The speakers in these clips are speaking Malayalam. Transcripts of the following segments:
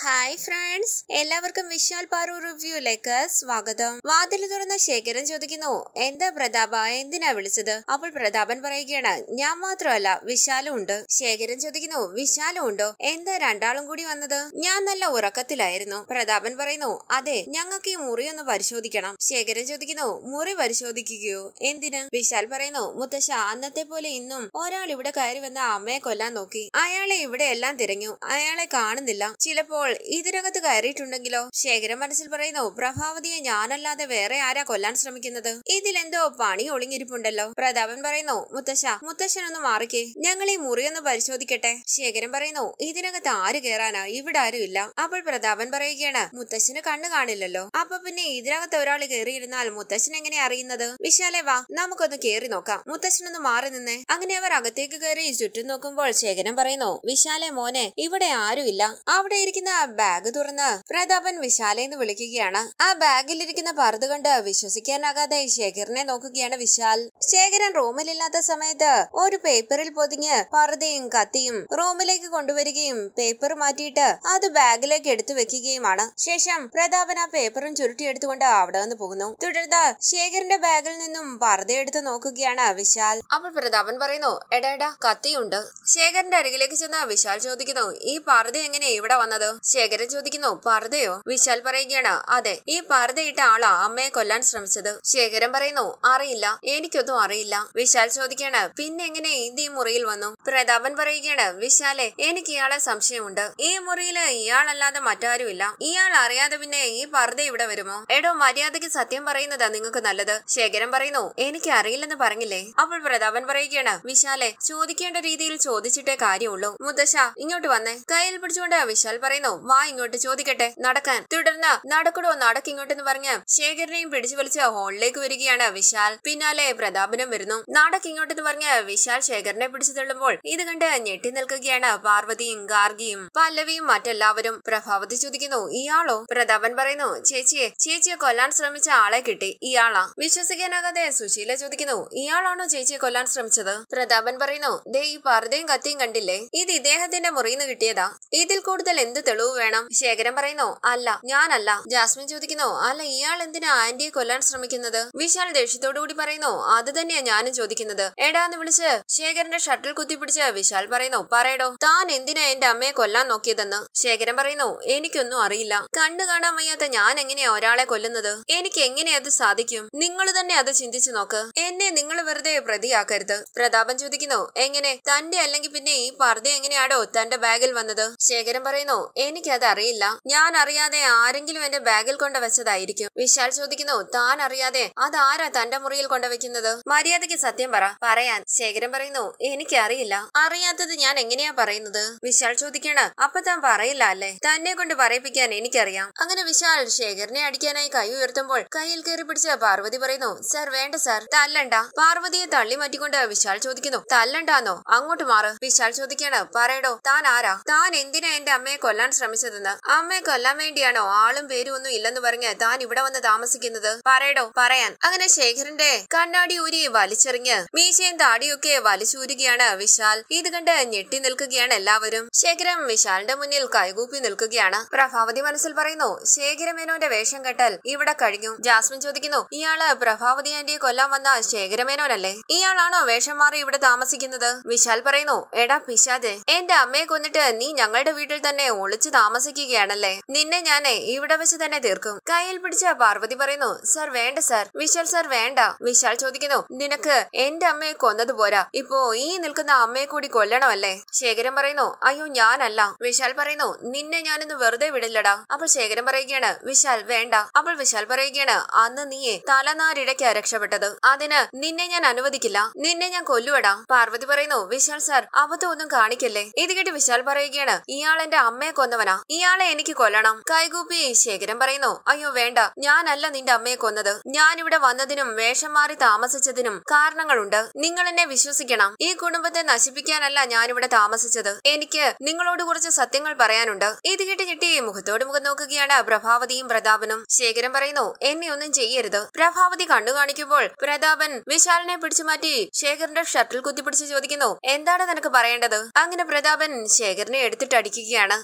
ഹായ് ഫ്രണ്ട്സ് എല്ലാവർക്കും വിശാൽ പാറു റിവ്യൂയിലേക്ക് സ്വാഗതം വാതിൽ തുറന്ന ശേഖരൻ ചോദിക്കുന്നു എന്താ പ്രതാപ എന്തിനാ വിളിച്ചത് അപ്പോൾ പ്രതാപൻ പറയുകയാണ് ഞാൻ മാത്രമല്ല വിശാലും ഉണ്ട് ശേഖരൻ ചോദിക്കുന്നു വിശാലും ഉണ്ടോ എന്താ രണ്ടാളും കൂടി വന്നത് ഞാൻ നല്ല ഉറക്കത്തിലായിരുന്നു പ്രതാപൻ പറയുന്നു അതെ ഞങ്ങൾക്ക് ഈ മുറി ഒന്ന് പരിശോധിക്കണം ശേഖരൻ ചോദിക്കുന്നു മുറി പരിശോധിക്കുകയോ എന്തിന് വിശാൽ പറയുന്നു മുത്തശ്ശ അന്നത്തെ പോലെ ഇന്നും ഒരാൾ ഇവിടെ കയറി വന്ന അമ്മയെ കൊല്ലാൻ നോക്കി അയാളെ ഇവിടെ എല്ലാം തിരഞ്ഞു അയാളെ കാണുന്നില്ല ചിലപ്പോൾ ഇതിനകത്ത് കയറിയിട്ടുണ്ടെങ്കിലോ ശേഖരൻ മനസ്സിൽ പറയുന്നു പ്രഭാവതിയെ ഞാനല്ലാതെ വേറെ ആരാ കൊല്ലാൻ ശ്രമിക്കുന്നത് ഇതിലെന്തോ പണി ഒളിഞ്ഞിരിപ്പുണ്ടല്ലോ പ്രതാപൻ പറയുന്നു മുത്തശ്ശ മുത്തശ്ശനൊന്ന് മാറിക്കേ ഞങ്ങൾ ഈ മുറി ഒന്ന് പരിശോധിക്കട്ടെ ശേഖരൻ പറയുന്നു ഇതിനകത്ത് ആര് കയറാനാ ഇവിടെ ആരും ഇല്ല അപ്പോൾ പ്രതാപൻ പറയുകയാണ് മുത്തശ്ശന് കണ്ണു കാണില്ലല്ലോ അപ്പൊ പിന്നെ ഇതിനകത്ത് ഒരാൾ കയറിയിരുന്നാൽ മുത്തശ്ശൻ എങ്ങനെ അറിയുന്നത് വിശാലെ വാ നമുക്കൊന്ന് കേറി നോക്കാം മുത്തശ്ശനൊന്ന് മാറി നിന്നേ അങ്ങനെ അവർ അകത്തേക്ക് കയറി ചുറ്റും നോക്കുമ്പോൾ ശേഖരൻ പറയുന്നു വിശാലെ മോനെ ഇവിടെ ആരുമില്ല അവിടെ ഇരിക്കുന്ന ആ ബാഗ് തുറന്ന് പ്രതാപൻ വിശാലെ എന്ന് വിളിക്കുകയാണ് ആ ബാഗിലിരിക്കുന്ന പർദ്ദ കണ്ട് വിശ്വസിക്കാനാകാതെ ശേഖരനെ നോക്കുകയാണ് വിശാൽ ശേഖരൻ റൂമിലില്ലാത്ത സമയത്ത് ഒരു പേപ്പറിൽ പൊതിഞ്ഞ് പർദ്ദയും കത്തിയും റൂമിലേക്ക് കൊണ്ടുവരികയും പേപ്പർ മാറ്റിയിട്ട് അത് ബാഗിലേക്ക് എടുത്തു വെക്കുകയുമാണ് ശേഷം പ്രതാപൻ ആ പേപ്പറും ചുരുട്ടിയെടുത്തുകൊണ്ട് അവിടെ നിന്ന് പോകുന്നു തുടർന്ന് ശേഖരന്റെ ബാഗിൽ നിന്നും പർദ്ദ എടുത്ത് നോക്കുകയാണ് വിശാൽ അപ്പോൾ പ്രതാപൻ പറയുന്നു എടാ എടാ കത്തിയുണ്ട് ശേഖരന്റെ അരികിലേക്ക് ചെന്ന് വിശാൽ ചോദിക്കുന്നു ഈ പർദ്ദ എങ്ങനെ ഇവിടെ വന്നത് ശേഖരൻ ചോദിക്കുന്നു പർദ്ദയോ വിശാൽ പറയുകയാണ് അതെ ഈ പർദ്ദയിട്ട ആളാ അമ്മയെ കൊല്ലാൻ ശ്രമിച്ചത് ശേഖരൻ പറയുന്നു അറിയില്ല എനിക്കൊന്നും അറിയില്ല വിശാൽ ചോദിക്കാണ് പിന്നെ എങ്ങനെ ഇത് ഈ മുറിയിൽ വന്നു പ്രതാപൻ പറയുകയാണ് വിശാലെ എനിക്ക് ഇയാളെ സംശയമുണ്ട് ഈ മുറിയില് ഇയാളല്ലാതെ മറ്റാരുമില്ല ഇയാൾ അറിയാതെ പിന്നെ ഈ പർദ്ദ ഇവിടെ വരുമോ എടോ മര്യാദയ്ക്ക് സത്യം പറയുന്നതാ നിങ്ങൾക്ക് നല്ലത് ശേഖരൻ പറയുന്നു എനിക്ക് അറിയില്ലെന്ന് പറഞ്ഞില്ലേ അപ്പോൾ പ്രതാപൻ പറയുകയാണ് വിശാലെ ചോദിക്കേണ്ട രീതിയിൽ ചോദിച്ചിട്ടേ കാര്യമുള്ളൂ മുത്തശ്ശ ഇങ്ങോട്ട് വന്നേ കയ്യിൽ പിടിച്ചുകൊണ്ട് വിശാൽ പറയുന്നു വാ ഇങ്ങോട്ട് ചോദിക്കട്ടെ നടക്കാൻ തുടർന്ന് നടക്കടോ നടക്കിങ്ങോട്ടെന്ന് പറഞ്ഞ് ശേഖരനെയും പിടിച്ചു വലിച്ച് ഹോളിലേക്ക് വരികയാണ് വിശാൽ പിന്നാലെ പ്രതാപനും വരുന്നു നടക്കിങ്ങോട്ടെന്ന് പറഞ്ഞ് വിശാൽ ശേഖരനെ പിടിച്ചു തള്ളുമ്പോൾ ഇത് കണ്ട് ഞെട്ടി നിൽക്കുകയാണ് പാർവതിയും ഗാർഗിയും പല്ലവിയും മറ്റെല്ലാവരും പ്രഭാവതി ചോദിക്കുന്നു ഇയാളോ പ്രതാപൻ പറയുന്നു ചേച്ചിയെ ചേച്ചിയെ കൊല്ലാൻ ശ്രമിച്ച ആളെ കിട്ടി ഇയാളാ വിശ്വസിക്കാനാകാതെ സുശീല ചോദിക്കുന്നു ഇയാളാണോ ചേച്ചിയെ കൊല്ലാൻ ശ്രമിച്ചത് പ്രതാപൻ പറയുന്നു ദേ ഈ പർദ്ദയും കത്തിയും കണ്ടില്ലേ ഇത് ഇദ്ദേഹത്തിന്റെ മുറിയിൽ കിട്ടിയതാ ഇതിൽ കൂടുതൽ എന്ത് തെളിവ് വേണം ശേഖരൻ പറയുന്നു അല്ല ഞാനല്ല ജാസ്മിൻ ചോദിക്കുന്നു അല്ല ഇയാൾ എന്തിനാ ആന്റിയെ കൊല്ലാൻ ശ്രമിക്കുന്നത് വിശാൽ ദേഷ്യത്തോടുകൂടി പറയുന്നു അത് തന്നെയാ ഞാനും ചോദിക്കുന്നത് എടാന്ന് വിളിച്ച് ശേഖരന്റെ ഷട്ടിൽ കുത്തിപ്പിടിച്ച് വിശാൽ പറയുന്നു പറയടോ താൻ എന്തിനാ എന്റെ അമ്മയെ കൊല്ലാൻ നോക്കിയതെന്ന് ശേഖരൻ പറയുന്നു എനിക്കൊന്നും അറിയില്ല കണ്ണു കാണാൻ വയ്യാത്ത ഞാൻ എങ്ങനെയാ ഒരാളെ കൊല്ലുന്നത് എനിക്ക് എങ്ങനെ അത് സാധിക്കും നിങ്ങൾ തന്നെ അത് ചിന്തിച്ചു നോക്ക് എന്നെ നിങ്ങൾ വെറുതെ പ്രതിയാക്കരുത് പ്രതാപൻ ചോദിക്കുന്നു എങ്ങനെ തന്റെ അല്ലെങ്കിൽ പിന്നെ ഈ പർദ്ദ എങ്ങനെയാടോ തന്റെ ബാഗിൽ വന്നത് ശേഖരൻ പറയുന്നു എനിക്കത് അറിയില്ല ഞാൻ അറിയാതെ ആരെങ്കിലും എന്റെ ബാഗിൽ കൊണ്ടുവച്ചതായിരിക്കും വിശാൽ ചോദിക്കുന്നു താൻ അറിയാതെ അതാരാ തന്റെ മുറിയിൽ കൊണ്ടുവയ്ക്കുന്നത് മര്യാദയ്ക്ക് സത്യം പറ പറയാൻ ശേഖരൻ പറയുന്നു എനിക്കറിയില്ല അറിയാത്തത് ഞാൻ എങ്ങനെയാ പറയുന്നത് വിശാൽ ചോദിക്കാണ് അപ്പൊ താൻ പറയില്ല അല്ലേ തന്നെ കൊണ്ട് പറയിപ്പിക്കാൻ എനിക്കറിയാം അങ്ങനെ വിശാൽ ശേഖരനെ അടിക്കാനായി കൈ ഉയർത്തുമ്പോൾ കയ്യിൽ കയറി പിടിച്ച പാർവതി പറയുന്നു സർ വേണ്ട സർ തല്ലണ്ട പാർവതിയെ തള്ളി മാറ്റിക്കൊണ്ട് വിശാൽ ചോദിക്കുന്നു തല്ലണ്ടാന്നോ അങ്ങോട്ട് മാറ് വിശാൽ ചോദിക്കാണ് പറയടോ താൻ ആരാ താൻ എന്തിനാ എന്റെ അമ്മയെ കൊല്ലാൻ ശ്രമിച്ചതെന്ന് അമ്മയെ കൊല്ലാൻ വേണ്ടിയാണോ ആളും പേരും ഒന്നും ഇല്ലെന്ന് പറഞ്ഞ് താൻ ഇവിടെ വന്ന് താമസിക്കുന്നത് പറയടോ പറയാൻ അങ്ങനെ ശേഖരന്റെ കണ്ണാടി ഊരി വലിച്ചെറിഞ്ഞ് മീശയും താടിയൊക്കെ വലിച്ചൂരുകയാണ് വിശാൽ ഇത് കണ്ട് ഞെട്ടി നിൽക്കുകയാണ് എല്ലാവരും ശേഖരം വിശാലിന്റെ മുന്നിൽ കൈകൂപ്പി നിൽക്കുകയാണ് പ്രഭാവതി മനസ്സിൽ പറയുന്നു ശേഖരമേനോന്റെ വേഷം കെട്ടൽ ഇവിടെ കഴിഞ്ഞു ജാസ്മിൻ ചോദിക്കുന്നു ഇയാള് പ്രഭാവതി ആന്റിയെ കൊല്ലാൻ വന്ന ശേഖരമേനോനല്ലേ ഇയാളാണോ വേഷം മാറി ഇവിടെ താമസിക്കുന്നത് വിശാൽ പറയുന്നു എടാ പിശാജെ എന്റെ അമ്മയെ കൊന്നിട്ട് നീ ഞങ്ങളുടെ വീട്ടിൽ തന്നെ ഒളിച്ചു താമസിക്കുകയാണല്ലേ നിന്നെ ഞാനേ ഇവിടെ വെച്ച് തന്നെ തീർക്കും കയ്യിൽ പിടിച്ച പാർവതി പറയുന്നു സർ വേണ്ട സർ വിശാൽ സർ വേണ്ട വിശാൽ ചോദിക്കുന്നു നിനക്ക് എന്റെ അമ്മയെ കൊന്നത് പോരാ ഇപ്പോ ഈ നിൽക്കുന്ന അമ്മയെ കൂടി കൊല്ലണമല്ലേ ശേഖരൻ പറയുന്നു അയ്യോ ഞാനല്ല വിശാൽ പറയുന്നു നിന്നെ ഞാനിന്ന് വെറുതെ വിടില്ലടാ അപ്പോൾ ശേഖരൻ പറയുകയാണ് വിശാൽ വേണ്ട അപ്പോൾ വിശാൽ പറയുകയാണ് അന്ന് നീയെ തലനാരിടയ്ക്ക് രക്ഷപ്പെട്ടത് അതിന് നിന്നെ ഞാൻ അനുവദിക്കില്ല നിന്നെ ഞാൻ കൊല്ലുവടാ പാർവതി പറയുന്നു വിശാൽ സാർ അബദ്ധം ഒന്നും കാണിക്കല്ലേ ഇത് കേട്ട് വിശാൽ പറയുകയാണ് ഇയാൾ എന്റെ അമ്മയെ കൊന്നവനാ ഇയാളെ എനിക്ക് കൊല്ലണം കൈകൂപ്പി ശേഖരൻ പറയുന്നു അയ്യോ വേണ്ട ഞാനല്ല നിന്റെ അമ്മയെ കൊന്നത് ഞാൻ ഇവിടെ വന്നതിനും വേഷം മാറി താമസിച്ചതിനും കാരണങ്ങളുണ്ട് നിങ്ങൾ എന്നെ വിശ്വസിക്കണം ഈ കുടുംബത്തെ നശിപ്പിക്കാനല്ല ഞാനിവിടെ താമസിച്ചത് എനിക്ക് നിങ്ങളോട് കുറച്ച് സത്യങ്ങൾ പറയാനുണ്ട് ഇത് കേട്ട് ഞെട്ടി മുഖത്തോട് മുഖം നോക്കുകയാണ് പ്രഭാവതിയും പ്രതാപനും ശേഖരൻ പറയുന്നു എന്നെ ഒന്നും ചെയ്യരുത് പ്രഭാവതി കണ്ണു കാണിക്കുമ്പോൾ പ്രതാപൻ വിശാലിനെ പിടിച്ചു മാറ്റി ശേഖരന്റെ ഷട്ടിൽ കുത്തിപ്പിടിച്ച് ചോദിക്കുന്നു എന്താണ് നിനക്ക് പറയേണ്ടത് അങ്ങനെ പ്രതാപൻ ശേഖരനെ എടുത്തിട്ട് അടിക്കുകയാണ് പ്രതാപൻ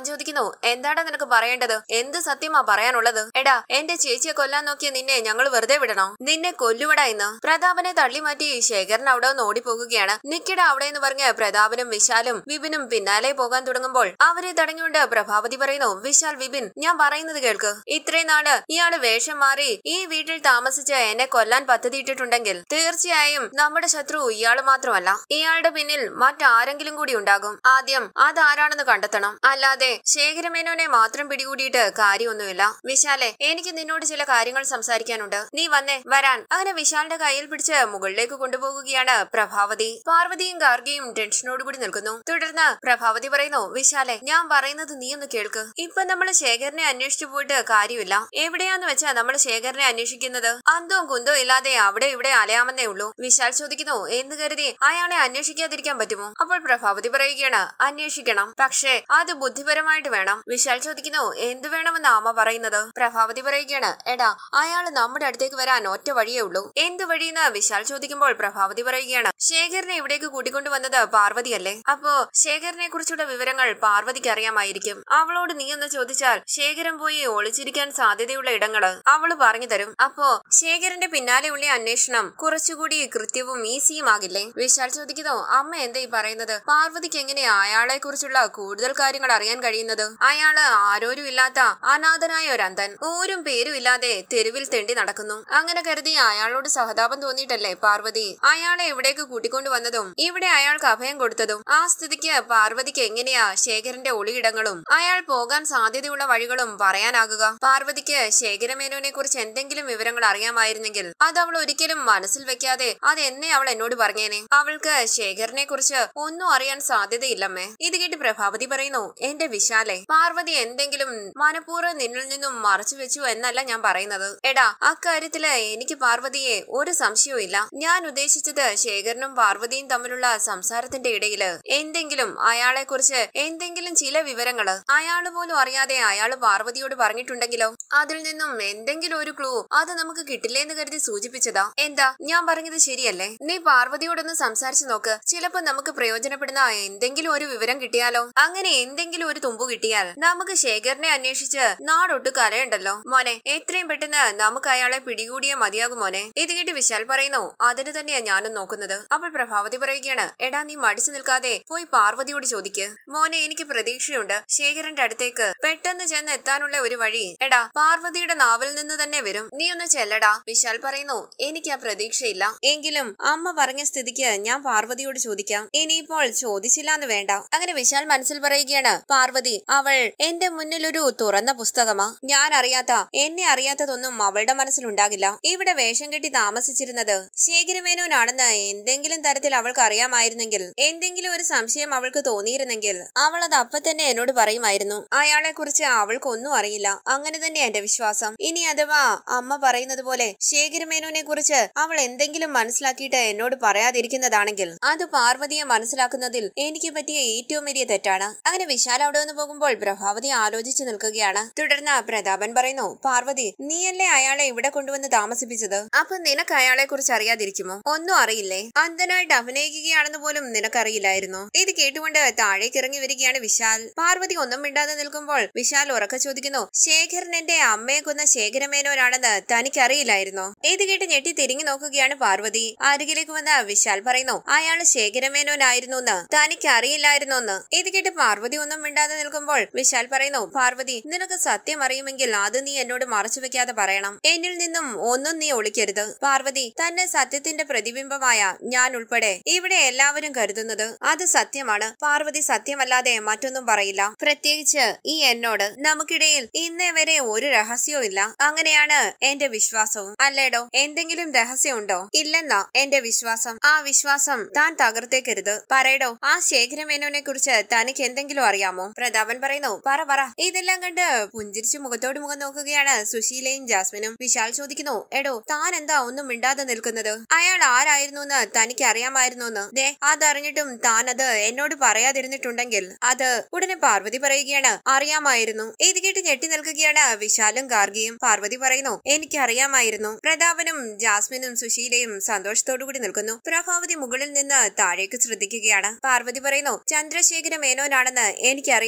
അവൻ ചോദിക്കുന്നു എന്താടാ നിനക്ക് പറയേണ്ടത് എന്ത് സത്യമാ പറയാനുള്ളത് എടാ എന്റെ ചേച്ചിയെ കൊല്ലാൻ നോക്കിയ നിന്നെ ഞങ്ങൾ വെറുതെ വിടണോ നിന്നെ കൊല്ലുവിടാ ഇന്ന് പ്രതാപനെ തള്ളി മാറ്റി ശേഖരൻ അവിടെ നിന്ന് ഓടിപ്പോകുകയാണ് നിക്കട അവിടെ എന്ന് പറഞ്ഞ് പ്രതാപനും വിശാലും വിപിനും പിന്നാലെ പോകാൻ തുടങ്ങുമ്പോൾ അവരെ തടഞ്ഞുകൊണ്ട് പ്രഭാവതി പറയുന്നു വിശാൽ വിപിൻ ഞാൻ പറയുന്നത് കേൾക്ക് ഇത്രയും നാള് ഇയാള് വേഷം മാറി ഈ വീട്ടിൽ താമസിച്ച് എന്നെ കൊല്ലാൻ പദ്ധതിയിട്ടിട്ടുണ്ടെങ്കിൽ തീർച്ചയായും നമ്മുടെ ശത്രു ഇയാള് മാത്രമല്ല ഇയാളുടെ പിന്നിൽ മറ്റാരെങ്കിലും കൂടി ഉണ്ടാകും ആദ്യം അതാരാണെന്ന് കണ്ടെത്തണം അല്ലാതെ ശേഖരമേനോനെ മാത്രം പിടികൂടിയിട്ട് കാര്യമൊന്നുമില്ല വിശാലെ എനിക്ക് നിന്നോട് ചില കാര്യങ്ങൾ സംസാരിക്കാനുണ്ട് നീ വന്നേ വരാൻ അങ്ങനെ വിശാലിന്റെ കയ്യിൽ പിടിച്ച് മുകളിലേക്ക് കൊണ്ടുപോകുകയാണ് പ്രഭാവതി പാർവതിയും ഗാർഗിയും ടെൻഷനോടുകൂടി നിൽക്കുന്നു തുടർന്ന് പ്രഭാവതി പറയുന്നു വിശാലെ ഞാൻ പറയുന്നത് നീ ഒന്ന് കേൾക്ക് ഇപ്പൊ നമ്മൾ ശേഖരനെ അന്വേഷിച്ചു പോയിട്ട് കാര്യമില്ല എവിടെയാന്ന് വെച്ചാ നമ്മൾ ശേഖരനെ അന്വേഷിക്കുന്നത് അന്തവും കുന്തവും ഇല്ലാതെ അവിടെ ഇവിടെ അലയാമെന്നേ ഉള്ളൂ വിശാൽ ചോദിക്കുന്നു എന്ന് കരുതി അയാളെ അന്വേഷിക്കാതിരിക്കാൻ പറ്റുമോ അപ്പോൾ പ്രഭാവതി പറയുകയാണ് അന്വേഷിക്കണം പക്ഷേ അത് ബുദ്ധിപരമായിട്ട് വേണം വിശാൽ ചോദിക്കുന്നു എന്ത് വേണമെന്ന് അമ്മ പറയുന്നത് പ്രഭാവതി പറയുകയാണ് എടാ അയാൾ നമ്മുടെ അടുത്തേക്ക് വരാൻ ഒറ്റ വഴിയേ ഉള്ളൂ എന്ത് വഴിയെന്ന് വിശാൽ ചോദിക്കുമ്പോൾ പ്രഭാവതി പറയുകയാണ് ശേഖരനെ ഇവിടേക്ക് കൂട്ടിക്കൊണ്ടുവന്നത് പാർവതിയല്ലേ അപ്പോ ശേഖരനെ കുറിച്ചുള്ള വിവരങ്ങൾ പാർവതിക്ക് അറിയാമായിരിക്കും അവളോട് നീ ഒന്ന് ചോദിച്ചാൽ ശേഖരൻ പോയി ഒളിച്ചിരിക്കാൻ സാധ്യതയുള്ള ഇടങ്ങള് അവള് പറഞ്ഞു തരും അപ്പോ ശേഖരന്റെ പിന്നാലെയുള്ള അന്വേഷണം കുറച്ചുകൂടി കൃത്യവും ഈസിയും ആകില്ലേ വിശാൽ ചോദിക്കുന്നു അമ്മ എന്താ ഈ പറയുന്നത് പാർവതിക്ക് എങ്ങനെയാ അയാളെ കുറിച്ചുള്ള കൂടുതൽ കാര്യങ്ങൾ അറിയാൻ കഴിയുന്നത് അയാള് ആരോരും ഇല്ലാത്ത അനാഥനായ ഒരു അന്തൻ ഊരും പേരും ഇല്ലാതെ തെരുവിൽ തെണ്ടി നടക്കുന്നു അങ്ങനെ കരുതി അയാളോട് സഹതാപം തോന്നിയിട്ടല്ലേ പാർവതി അയാളെ ഇവിടേക്ക് കൂട്ടിക്കൊണ്ടുവന്നതും ഇവിടെ അയാൾക്ക് അഭയം കൊടുത്തതും ആ സ്ഥിതിക്ക് പാർവതിക്ക് എങ്ങനെയാ ശേഖരന്റെ ഒളിയിടങ്ങളും അയാൾ പോകാൻ സാധ്യതയുള്ള വഴികളും പറയാനാകുക പാർവതിക്ക് ശേഖരമേനോനെ കുറിച്ച് എന്തെങ്കിലും വിവരങ്ങൾ അറിയാമായിരുന്നെങ്കിൽ അത് അവൾ ഒരിക്കലും മനസ്സിൽ വെക്കാതെ അത് എന്നെ അവൾ എന്നോട് പറഞ്ഞേനെ അവൾക്ക് ശേഖരനെ കുറിച്ച് ഒന്നും അറിയാൻ സാധ്യതയില്ലമ്മേ ഇത് കേട്ട് പ്രഭാവതി പറയുന്നു എന്റെ വിശാലെ പാർവതി എന്തെങ്കിലും മനഃപൂർവ്വം നിന്നിൽ നിന്നും മറച്ചു വെച്ചു എന്നല്ല ഞാൻ പറയുന്നത് എടാ അക്കാര്യത്തില് എനിക്ക് പാർവതിയെ ഒരു സംശയവും ഇല്ല ഞാൻ ഉദ്ദേശിച്ചത് ശേഖരനും പാർവതിയും തമ്മിലുള്ള സംസാരത്തിന്റെ ഇടയില് എന്തെങ്കിലും അയാളെ കുറിച്ച് എന്തെങ്കിലും ചില വിവരങ്ങള് അയാള് പോലും അറിയാതെ അയാള് പാർവതിയോട് പറഞ്ഞിട്ടുണ്ടെങ്കിലോ അതിൽ നിന്നും എന്തെങ്കിലും ഒരു ക്ലൂ അത് നമുക്ക് കിട്ടില്ലേന്ന് കരുതി സൂചിപ്പിച്ചതാ എന്താ ഞാൻ പറഞ്ഞത് ശരിയല്ലേ നീ പാർവതിയോടൊന്ന് സംസാരിച്ചു നോക്ക് ചിലപ്പോ നമുക്ക് പ്രയോജനപ്പെടുന്ന എന്തെങ്കിലും ഒരു വിവരം കിട്ടിയാലോ അങ്ങനെ എന്തെങ്കിലും ഒരു തുമ്പു കിട്ടിയാൽ നമുക്ക് ശേഖരനെ അന്വേഷിച്ച് നാടൊട്ട് കലയുണ്ടല്ലോ മോനെ എത്രയും പെട്ടെന്ന് നമുക്ക് അയാളെ പിടികൂടിയേ മതിയാകും മോനെ ഇത് കേട്ട് വിശാൽ പറയുന്നു അതിന് തന്നെയാ ഞാനും നോക്കുന്നത് അപ്പോൾ പ്രഭാവതി പറയുകയാണ് എടാ നീ മടിച്ചു നിൽക്കാതെ പോയി പാർവതിയോട് ചോദിക്ക് മോനെ എനിക്ക് പ്രതീക്ഷയുണ്ട് ശേഖരന്റെ അടുത്തേക്ക് പെട്ടെന്ന് ചെന്ന് എത്താനുള്ള ഒരു വഴി എടാ പാർവതിയുടെ നാവിൽ നിന്ന് തന്നെ വരും നീ ഒന്ന് ചെല്ലടാ വിശാൽ പറയുന്നു എനിക്ക് ആ പ്രതീക്ഷയില്ല എങ്കിലും അമ്മ പറഞ്ഞ സ്ഥിതിക്ക് ഞാൻ പാർവതിയോട് ചോദിക്കാം ഇനിയിപ്പോൾ ചോദിച്ചില്ലാന്ന് വേണ്ട അങ്ങനെ വിശാൽ മനസ്സിൽ പറയുകയാണ് പാർവതി അവൾ എന്റെ മുന്നിൽ ഒരു തുറന്ന പുസ്തകമാ ഞാൻ അറിയാത്ത എന്നെ അറിയാത്തതൊന്നും അവളുടെ മനസ്സിലുണ്ടാകില്ല ഇവിടെ വേഷം കെട്ടി താമസിച്ചിരുന്നത് ശേഖരമേനോനാണെന്ന് എന്തെങ്കിലും തരത്തിൽ അവൾക്ക് അറിയാമായിരുന്നെങ്കിൽ എന്തെങ്കിലും ഒരു സംശയം അവൾക്ക് തോന്നിയിരുന്നെങ്കിൽ അവൾ അത് അപ്പൊ തന്നെ എന്നോട് പറയുമായിരുന്നു അയാളെ കുറിച്ച് അവൾക്കൊന്നും അറിയില്ല അങ്ങനെ തന്നെ എന്റെ വിശ്വാസം ഇനി അഥവാ അമ്മ പറയുന്നത് പോലെ ശേഖരമേനോനെ കുറിച്ച് അവൾ എന്തെങ്കിലും മനസ്സിലാക്കിയിട്ട് എന്നോട് പറയാതിരിക്കുന്നതാണെങ്കിൽ അത് പാർവതിയെ മനസ്സിലാക്കുന്നതിൽ എനിക്ക് പറ്റിയ ഏറ്റവും വലിയ തെറ്റാണ് അങ്ങനെ വിശാൽ അവിടെ നിന്ന് പോകുമ്പോൾ പ്രഭാവതി ആലോചിച്ചു നിൽക്കുകയാണ് തുടർന്ന് പ്രതാപൻ പറയുന്നു പാർവതി നീയല്ലേ അയാളെ ഇവിടെ കൊണ്ടുവന്ന് താമസിപ്പിച്ചത് അപ്പൊ നിനക്ക് അയാളെ കുറിച്ച് അറിയാതിരിക്കുമോ ഒന്നും അറിയില്ലേ അന്ധനായിട്ട് അഭിനയിക്കുകയാണെന്ന് പോലും നിനക്കറിയില്ലായിരുന്നു ഇത് കേട്ടുകൊണ്ട് താഴേക്ക് ഇറങ്ങി വരികയാണ് വിശാൽ പാർവതി ഒന്നും മിണ്ടാതെ നിൽക്കുമ്പോൾ വിശാൽ ഉറക്കെ ചോദിക്കുന്നു ശേഖരൻ എന്റെ അമ്മയെ കൊന്ന ശേഖരമേനോനാണെന്ന് തനിക്കറിയില്ലായിരുന്നോ ഇത് കേട്ട് ഞെട്ടി തിരിഞ്ഞു നോക്കുകയാണ് പാർവതി അരികിലേക്ക് വന്ന വിശാൽ പറയുന്നു അയാള് ശേഖരമേനോനായിരുന്നു എന്ന് തനിക്കറിയില്ലായിരുന്നു എന്ന് ഇത് കേട്ട് പാർവതി ഒന്നും മിണ്ടാതെ നിൽക്കുമ്പോൾ വിശാൽ പറയുന്നു പാർവതി നിനക്ക് സത്യം അറിയുമെങ്കിൽ അത് നീ എന്നോട് മറച്ചു വെക്കാതെ പറയണം എന്നിൽ നിന്നും ഒന്നും നീ ഒളിക്കരുത് പാർവതി തന്നെ സത്യത്തിന്റെ പ്രതിബിംബമായ ഞാൻ ഉൾപ്പെടെ ഇവിടെ എല്ലാവരും കരുതുന്നത് അത് സത്യമാണ് പാർവതി സത്യമല്ലാതെ മറ്റൊന്നും പറയില്ല പ്രത്യേകിച്ച് ഈ എന്നോട് നമുക്കിടയിൽ ഇന്നേ വരെ ഒരു രഹസ്യവും ഇല്ല അങ്ങനെയാണ് എന്റെ വിശ്വാസവും അല്ലേടോ എന്തെങ്കിലും രഹസ്യമുണ്ടോ ഇല്ലെന്നാ എന്റെ വിശ്വാസം ആ വിശ്വാസം താൻ തകർത്തേക്കരുത് പറയടോ ആ ശേഖരമേനോനെ കുറിച്ച് തനിക്ക് എന്തെങ്കിലും അറിയാമോ പ്രതാപൻ പറയുന്നു പറ പറ ഇതെല്ലാം കണ്ട് പുഞ്ചിരിച്ചു മുഖത്തോട് മുഖം നോക്കുകയാണ് സുശീലയും ജാസ്മിനും വിശാൽ ചോദിക്കുന്നു എടോ താൻ എന്താ ഒന്നും മിണ്ടാതെ നിൽക്കുന്നത് അയാൾ ആരായിരുന്നു എന്ന് തനിക്ക് അറിയാമായിരുന്നു എന്ന് ദേ അതറിഞ്ഞിട്ടും താൻ അത് എന്നോട് പറയാതിരുന്നിട്ടുണ്ടെങ്കിൽ അത് ഉടനെ പാർവതി പറയുകയാണ് അറിയാമായിരുന്നു ഇത് കേട്ട് ഞെട്ടി നിൽക്കുകയാണ് വിശാലും ഗാർഗിയും പാർവതി പറയുന്നു എനിക്ക് അറിയാമായിരുന്നു പ്രതാപനും ജാസ്മിനും സുശീലയും സന്തോഷത്തോടു കൂടി നിൽക്കുന്നു പ്രഭാവതി മുകളിൽ നിന്ന് താഴേക്ക് ശ്രദ്ധിക്കുകയാണ് പാർവതി പറയുന്നു ചന്ദ്രശേഖര മേനോനാണെന്ന്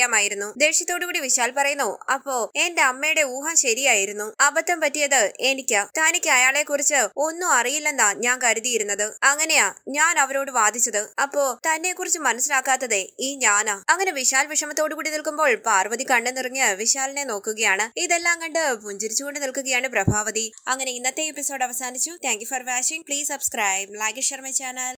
അറിയാമായിരുന്നു ദേഷ്യത്തോടുകൂടി വിശാൽ പറയുന്നു അപ്പോ എന്റെ അമ്മയുടെ ഊഹം ശരിയായിരുന്നു അബദ്ധം പറ്റിയത് എനിക്ക് തനിക്ക് അയാളെ കുറിച്ച് ഒന്നും അറിയില്ലെന്നാ ഞാൻ കരുതിയിരുന്നത് അങ്ങനെയാ ഞാൻ അവരോട് വാദിച്ചത് അപ്പോ തന്നെ കുറിച്ച് മനസ്സിലാക്കാത്തതേ ഈ ഞാനാ അങ്ങനെ വിശാൽ വിഷമത്തോടു കൂടി നിൽക്കുമ്പോൾ പാർവതി കണ്ണു നിറഞ്ഞ് വിശാലിനെ നോക്കുകയാണ് ഇതെല്ലാം കണ്ട് പുഞ്ചിരിച്ചുകൊണ്ട് നിൽക്കുകയാണ് പ്രഭാവതി അങ്ങനെ ഇന്നത്തെ എപ്പിസോഡ് അവസാനിച്ചു thank you for watching please subscribe like share my channel